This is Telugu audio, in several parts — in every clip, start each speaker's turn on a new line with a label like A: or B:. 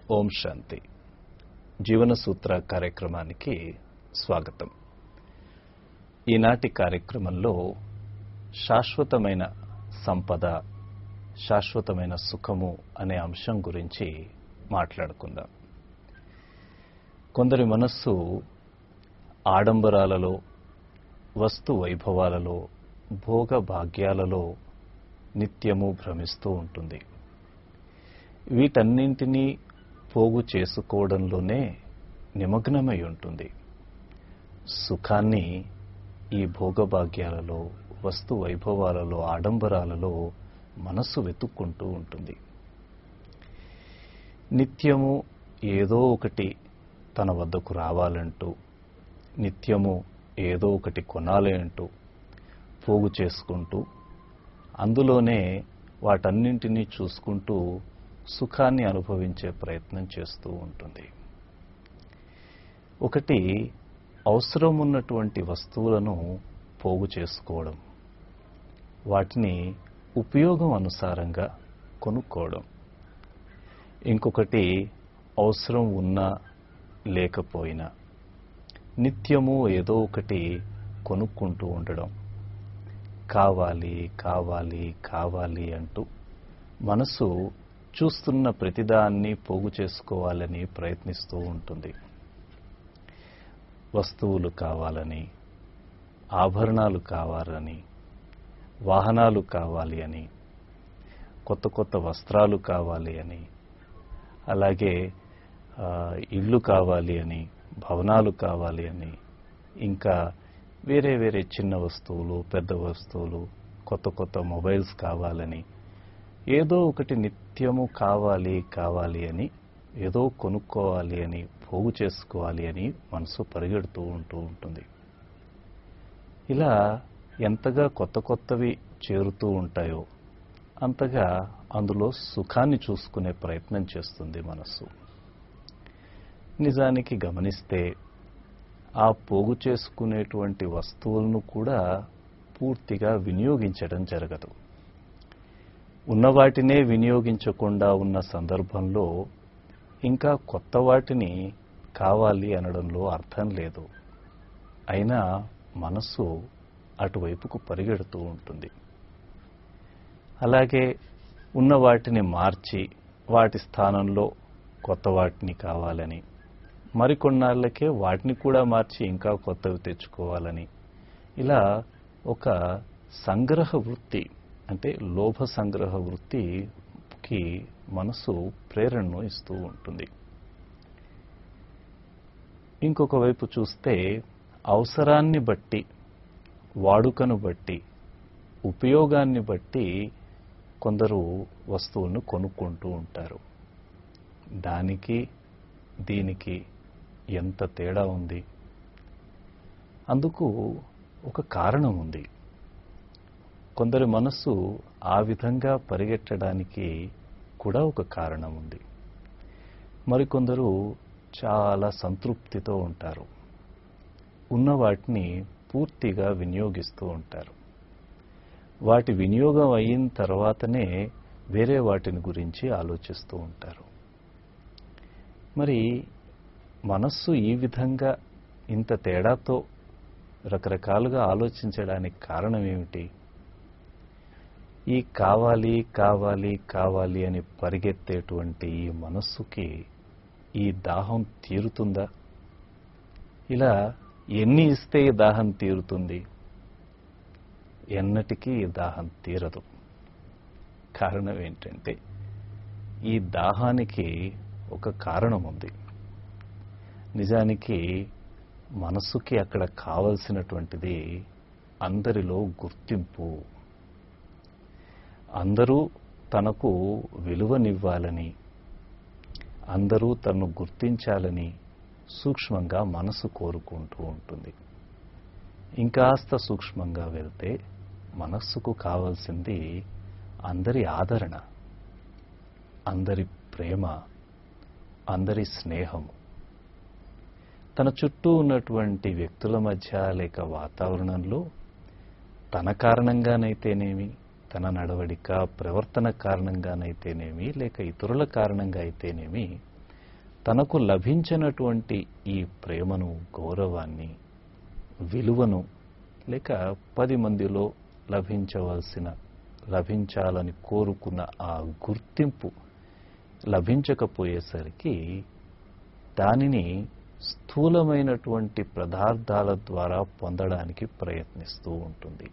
A: ఓం శాంతి జీవన సూత్ర కార్యక్రమానికి స్వాగతం ఈనాటి కార్యక్రమంలో శాశ్వతమైన సంపద శాశ్వతమైన సుఖము అనే అంశం గురించి మాట్లాడుకుందాం కొందరి మనస్సు ఆడంబరాలలో వస్తు వైభవాలలో భోగ భాగ్యాలలో నిత్యము భ్రమిస్తూ ఉంటుంది వీటన్నింటినీ పోగు చేసుకోవడంలోనే నిమగ్నమై ఉంటుంది సుఖాన్ని ఈ భోగభాగ్యాలలో వస్తు వైభవాలలో ఆడంబరాలలో మనస్సు వెతుక్కుంటూ ఉంటుంది నిత్యము ఏదో ఒకటి తన వద్దకు రావాలంటూ నిత్యము ఏదో ఒకటి కొనాలి అంటూ పోగు చేసుకుంటూ అందులోనే వాటన్నింటినీ చూసుకుంటూ సుఖాన్ని అనుభవించే ప్రయత్నం చేస్తూ ఉంటుంది ఒకటి అవసరం ఉన్నటువంటి వస్తువులను పోగు చేసుకోవడం వాటిని ఉపయోగం అనుసారంగా కొనుక్కోవడం ఇంకొకటి అవసరం ఉన్నా లేకపోయినా నిత్యము ఏదో ఒకటి కొనుక్కుంటూ ఉండడం కావాలి కావాలి కావాలి అంటూ మనసు చూస్తున్న ప్రతిదాన్ని పోగు చేసుకోవాలని ప్రయత్నిస్తూ ఉంటుంది వస్తువులు కావాలని ఆభరణాలు కావాలని వాహనాలు కావాలి అని కొత్త కొత్త వస్త్రాలు కావాలి అని అలాగే ఆ, ఇళ్ళు కావాలి అని భవనాలు కావాలి అని ఇంకా వేరే వేరే చిన్న వస్తువులు పెద్ద వస్తువులు కొత్త కొత్త మొబైల్స్ కావాలని ఏదో ఒకటి నిత్యము కావాలి కావాలి అని ఏదో కొనుక్కోవాలి అని పోగు చేసుకోవాలి అని మనసు పరిగెడుతూ ఉంటూ ఉంటుంది ఇలా ఎంతగా కొత్త కొత్తవి చేరుతూ ఉంటాయో అంతగా అందులో సుఖాన్ని చూసుకునే ప్రయత్నం చేస్తుంది మనస్సు నిజానికి గమనిస్తే ఆ పోగు చేసుకునేటువంటి వస్తువులను కూడా పూర్తిగా వినియోగించడం జరగదు ఉన్న వాటినే వినియోగించకుండా ఉన్న సందర్భంలో ఇంకా కొత్త వాటిని కావాలి అనడంలో అర్థం లేదు అయినా మనస్సు అటువైపుకు పరిగెడుతూ ఉంటుంది అలాగే ఉన్న వాటిని మార్చి వాటి స్థానంలో కొత్త వాటిని కావాలని మరికొన్నాళ్ళకే వాటిని కూడా మార్చి ఇంకా కొత్తవి తెచ్చుకోవాలని ఇలా ఒక సంగ్రహ వృత్తి అంటే లోభ సంగ్రహ వృత్తికి మనసు ప్రేరణను ఇస్తూ ఉంటుంది ఇంకొక వైపు చూస్తే అవసరాన్ని బట్టి వాడుకను బట్టి ఉపయోగాన్ని బట్టి కొందరు వస్తువులను కొనుక్కుంటూ ఉంటారు దానికి దీనికి ఎంత తేడా ఉంది అందుకు ఒక కారణం ఉంది కొందరి మనస్సు ఆ విధంగా పరిగెట్టడానికి కూడా ఒక కారణం ఉంది మరికొందరు చాలా సంతృప్తితో ఉంటారు ఉన్న వాటిని పూర్తిగా వినియోగిస్తూ ఉంటారు వాటి వినియోగం అయిన తర్వాతనే వేరే వాటిని గురించి ఆలోచిస్తూ ఉంటారు మరి మనస్సు ఈ విధంగా ఇంత తేడాతో రకరకాలుగా ఆలోచించడానికి కారణం ఏమిటి ఈ కావాలి కావాలి కావాలి అని పరిగెత్తేటువంటి ఈ మనస్సుకి ఈ దాహం తీరుతుందా ఇలా ఎన్ని ఇస్తే ఈ దాహం తీరుతుంది ఎన్నటికీ ఈ దాహం తీరదు కారణం ఏంటంటే ఈ దాహానికి ఒక కారణం ఉంది నిజానికి మనస్సుకి అక్కడ కావలసినటువంటిది అందరిలో గుర్తింపు అందరూ తనకు విలువనివ్వాలని అందరూ తనను గుర్తించాలని సూక్ష్మంగా మనసు కోరుకుంటూ ఉంటుంది ఇంకాస్త సూక్ష్మంగా వెళ్తే మనస్సుకు కావాల్సింది అందరి ఆదరణ అందరి ప్రేమ అందరి స్నేహము తన చుట్టూ ఉన్నటువంటి వ్యక్తుల మధ్య లేక వాతావరణంలో తన కారణంగానైతేనేమి తన నడవడిక ప్రవర్తన కారణంగానైతేనేమి లేక ఇతరుల కారణంగా అయితేనేమి తనకు లభించినటువంటి ఈ ప్రేమను గౌరవాన్ని విలువను లేక పది మందిలో లభించవలసిన లభించాలని కోరుకున్న ఆ గుర్తింపు లభించకపోయేసరికి దానిని స్థూలమైనటువంటి పదార్థాల ద్వారా పొందడానికి ప్రయత్నిస్తూ ఉంటుంది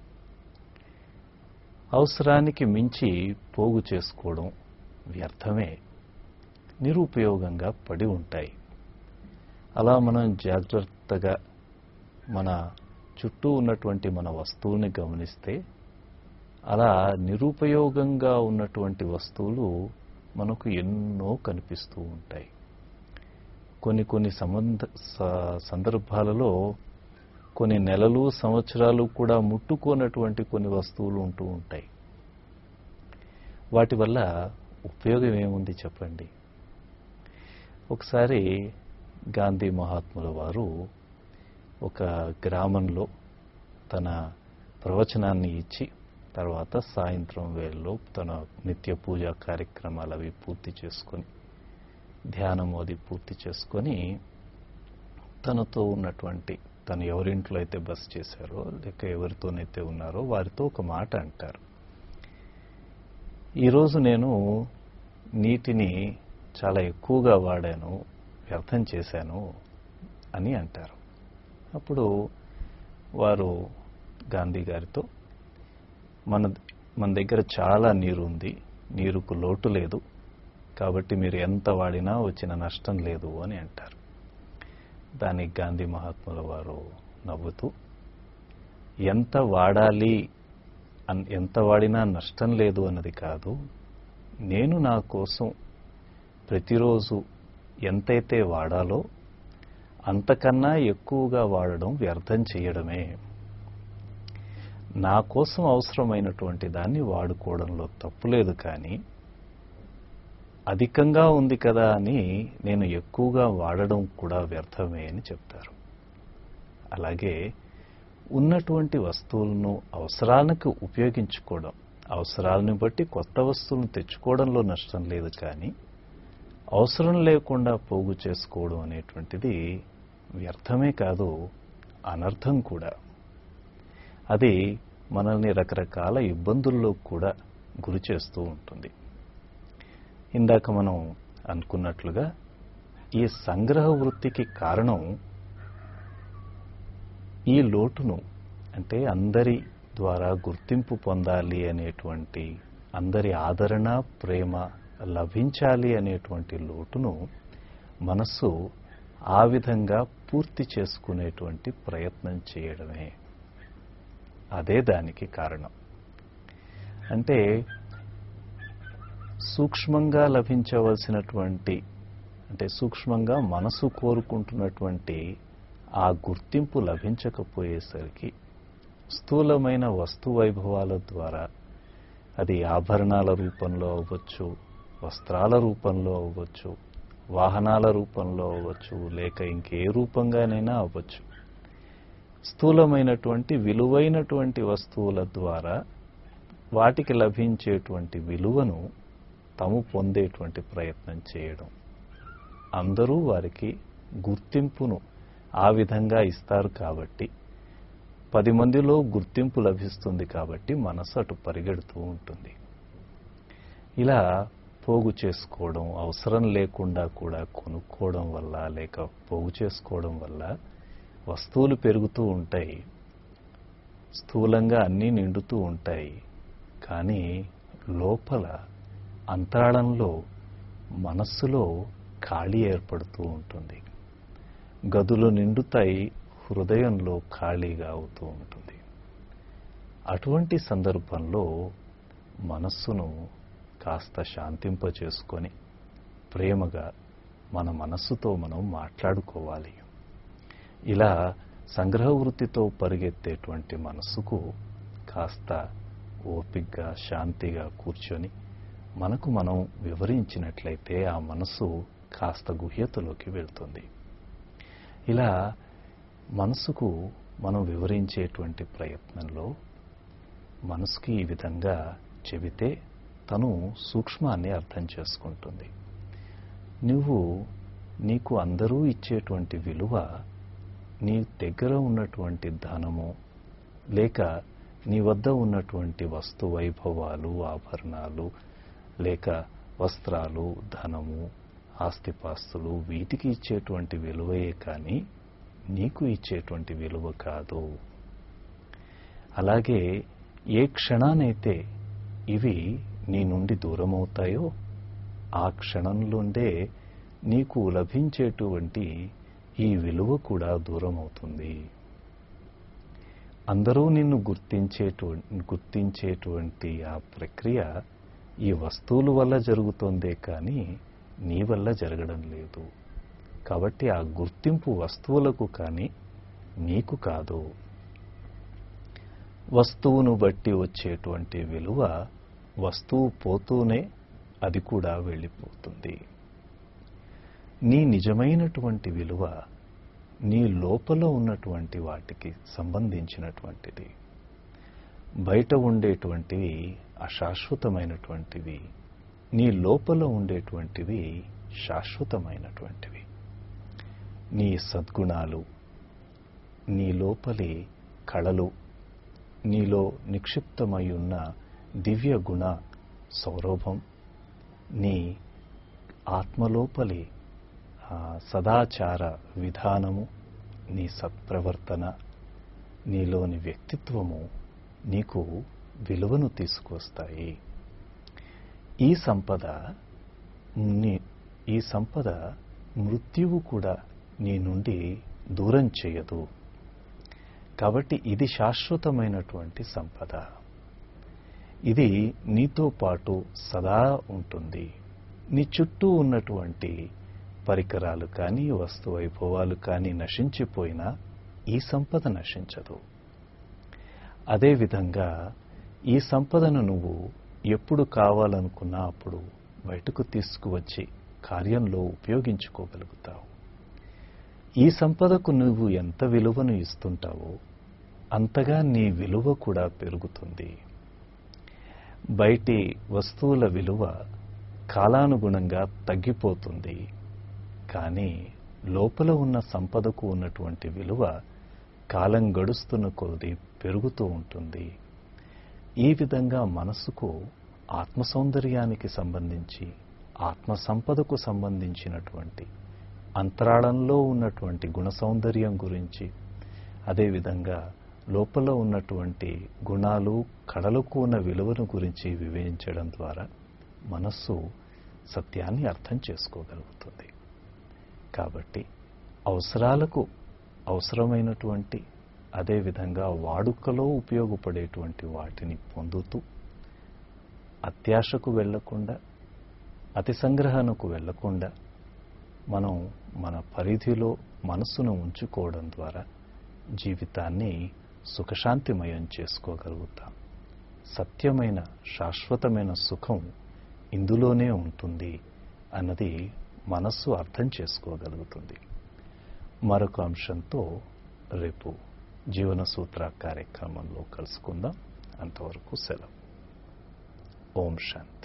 A: అవసరానికి మించి పోగు చేసుకోవడం వ్యర్థమే నిరుపయోగంగా పడి ఉంటాయి అలా మనం జాగ్రత్తగా మన చుట్టూ ఉన్నటువంటి మన వస్తువుల్ని గమనిస్తే అలా నిరుపయోగంగా ఉన్నటువంటి వస్తువులు మనకు ఎన్నో కనిపిస్తూ ఉంటాయి కొన్ని కొన్ని సంబంధ స- సందర్భాలలో కొన్ని నెలలు సంవత్సరాలు కూడా ముట్టుకోనటువంటి కొన్ని వస్తువులు ఉంటూ ఉంటాయి వాటి వల్ల ఉపయోగం ఏముంది చెప్పండి ఒకసారి గాంధీ మహాత్ముల వారు ఒక గ్రామంలో తన ప్రవచనాన్ని ఇచ్చి తర్వాత సాయంత్రం వేళలో తన నిత్య పూజా కార్యక్రమాలు అవి పూర్తి చేసుకొని ధ్యానం అది పూర్తి చేసుకొని తనతో ఉన్నటువంటి తను ఎవరింట్లో అయితే బస్ చేశారో లేక ఎవరితోనైతే ఉన్నారో వారితో ఒక మాట అంటారు ఈరోజు నేను నీటిని చాలా ఎక్కువగా వాడాను వ్యర్థం చేశాను అని అంటారు అప్పుడు వారు గాంధీ గారితో మన మన దగ్గర చాలా నీరు ఉంది నీరుకు లోటు లేదు కాబట్టి మీరు ఎంత వాడినా వచ్చిన నష్టం లేదు అని అంటారు దానికి గాంధీ మహాత్ముల వారు నవ్వుతూ ఎంత వాడాలి అన్- ఎంత వాడినా నష్టం లేదు అన్నది కాదు నేను నా కోసం ప్రతిరోజు ఎంతైతే వాడాలో అంతకన్నా ఎక్కువగా వాడడం వ్యర్థం చేయడమే నా కోసం అవసరమైనటువంటి దాన్ని వాడుకోవడంలో తప్పులేదు కానీ అధికంగా ఉంది కదా అని నేను ఎక్కువగా వాడడం కూడా వ్యర్థమే అని చెప్తారు అలాగే ఉన్నటువంటి వస్తువులను అవసరాలకు ఉపయోగించుకోవడం అవసరాలను బట్టి కొత్త వస్తువులను తెచ్చుకోవడంలో నష్టం లేదు కానీ అవసరం లేకుండా పోగు చేసుకోవడం అనేటువంటిది వ్యర్థమే కాదు అనర్థం కూడా అది మనల్ని రకరకాల ఇబ్బందుల్లో కూడా గురి చేస్తూ ఉంటుంది ఇందాక మనం అనుకున్నట్లుగా ఈ సంగ్రహ వృత్తికి కారణం ఈ లోటును అంటే అందరి ద్వారా గుర్తింపు పొందాలి అనేటువంటి అందరి ఆదరణ ప్రేమ లభించాలి అనేటువంటి లోటును మనస్సు ఆ విధంగా పూర్తి చేసుకునేటువంటి ప్రయత్నం చేయడమే అదే దానికి కారణం అంటే సూక్ష్మంగా లభించవలసినటువంటి అంటే సూక్ష్మంగా మనసు కోరుకుంటున్నటువంటి ఆ గుర్తింపు లభించకపోయేసరికి స్థూలమైన వస్తు వైభవాల ద్వారా అది ఆభరణాల రూపంలో అవ్వచ్చు వస్త్రాల రూపంలో అవ్వచ్చు వాహనాల రూపంలో అవ్వచ్చు లేక ఇంకే రూపంగానైనా అవ్వచ్చు స్థూలమైనటువంటి విలువైనటువంటి వస్తువుల ద్వారా వాటికి లభించేటువంటి విలువను తాము పొందేటువంటి ప్రయత్నం చేయడం అందరూ వారికి గుర్తింపును ఆ విధంగా ఇస్తారు కాబట్టి పది మందిలో గుర్తింపు లభిస్తుంది కాబట్టి మనసు అటు పరిగెడుతూ ఉంటుంది ఇలా పోగు చేసుకోవడం అవసరం లేకుండా కూడా కొనుక్కోవడం వల్ల లేక పోగు చేసుకోవడం వల్ల వస్తువులు పెరుగుతూ ఉంటాయి స్థూలంగా అన్నీ నిండుతూ ఉంటాయి కానీ లోపల అంతరాళంలో మనస్సులో ఖాళీ ఏర్పడుతూ ఉంటుంది గదులు నిండుతాయి హృదయంలో ఖాళీగా అవుతూ ఉంటుంది అటువంటి సందర్భంలో మనస్సును కాస్త శాంతింపచేసుకొని ప్రేమగా మన మనస్సుతో మనం మాట్లాడుకోవాలి ఇలా సంగ్రహ వృత్తితో పరిగెత్తేటువంటి మనస్సుకు కాస్త ఓపిగ్గా శాంతిగా కూర్చొని మనకు మనం వివరించినట్లయితే ఆ మనసు కాస్త గుహ్యతలోకి వెళ్తుంది ఇలా మనసుకు మనం వివరించేటువంటి ప్రయత్నంలో మనసుకి ఈ విధంగా చెబితే తను సూక్ష్మాన్ని అర్థం చేసుకుంటుంది నువ్వు నీకు అందరూ ఇచ్చేటువంటి విలువ నీ దగ్గర ఉన్నటువంటి ధనము లేక నీ వద్ద ఉన్నటువంటి వస్తు వైభవాలు ఆభరణాలు లేక వస్త్రాలు ధనము ఆస్తిపాస్తులు వీటికి ఇచ్చేటువంటి విలువయే కానీ నీకు ఇచ్చేటువంటి విలువ కాదు అలాగే ఏ క్షణానైతే ఇవి నీ నుండి దూరమవుతాయో ఆ క్షణంలోండే నీకు లభించేటువంటి ఈ విలువ కూడా దూరమవుతుంది అందరూ నిన్ను గుర్తించేటు గుర్తించేటువంటి ఆ ప్రక్రియ ఈ వస్తువుల వల్ల జరుగుతోందే కానీ నీ వల్ల జరగడం లేదు కాబట్టి ఆ గుర్తింపు వస్తువులకు కానీ నీకు కాదు వస్తువును బట్టి వచ్చేటువంటి విలువ వస్తువు పోతూనే అది కూడా వెళ్ళిపోతుంది నీ నిజమైనటువంటి విలువ నీ లోపల ఉన్నటువంటి వాటికి సంబంధించినటువంటిది బయట ఉండేటువంటివి అశాశ్వతమైనటువంటివి నీ లోపల ఉండేటువంటివి శాశ్వతమైనటువంటివి నీ సద్గుణాలు నీ లోపలి కళలు నీలో నిక్షిప్తమై ఉన్న దివ్య గుణ సౌరభం నీ ఆత్మలోపలి ఆ, సదాచార విధానము నీ సత్ప్రవర్తన నీలోని వ్యక్తిత్వము నీకు విలువను తీసుకొస్తాయి ఈ సంపద నీ ఈ సంపద మృత్యువు కూడా నీ నుండి దూరం చేయదు కాబట్టి ఇది శాశ్వతమైనటువంటి సంపద ఇది నీతో పాటు సదా ఉంటుంది నీ చుట్టూ ఉన్నటువంటి పరికరాలు కానీ వస్తు వైభవాలు కానీ నశించిపోయినా ఈ సంపద నశించదు అదేవిధంగా ఈ సంపదను నువ్వు ఎప్పుడు కావాలనుకున్నా అప్పుడు బయటకు తీసుకువచ్చి కార్యంలో ఉపయోగించుకోగలుగుతావు ఈ సంపదకు నువ్వు ఎంత విలువను ఇస్తుంటావో అంతగా నీ విలువ కూడా పెరుగుతుంది బయటి వస్తువుల విలువ కాలానుగుణంగా తగ్గిపోతుంది కానీ లోపల ఉన్న సంపదకు ఉన్నటువంటి విలువ కాలం గడుస్తున్న కొలది పెరుగుతూ ఉంటుంది ఈ విధంగా మనసుకు ఆత్మ సౌందర్యానికి సంబంధించి ఆత్మ సంపదకు సంబంధించినటువంటి అంతరాళంలో ఉన్నటువంటి గుణ సౌందర్యం గురించి అదేవిధంగా లోపల ఉన్నటువంటి గుణాలు కళలకు ఉన్న విలువను గురించి వివరించడం ద్వారా మనస్సు సత్యాన్ని అర్థం చేసుకోగలుగుతుంది కాబట్టి అవసరాలకు అవసరమైనటువంటి అదేవిధంగా వాడుకలో ఉపయోగపడేటువంటి వాటిని పొందుతూ అత్యాశకు వెళ్లకుండా అతి సంగ్రహణకు వెళ్లకుండా మనం మన పరిధిలో మనస్సును ఉంచుకోవడం ద్వారా జీవితాన్ని సుఖశాంతిమయం చేసుకోగలుగుతాం సత్యమైన శాశ్వతమైన సుఖం ఇందులోనే ఉంటుంది అన్నది మనస్సు అర్థం చేసుకోగలుగుతుంది మరొక అంశంతో రేపు జీవన సూత్ర కార్యక్రమంలో కలుసుకుందాం అంతవరకు సెలవు ఓం శాంతి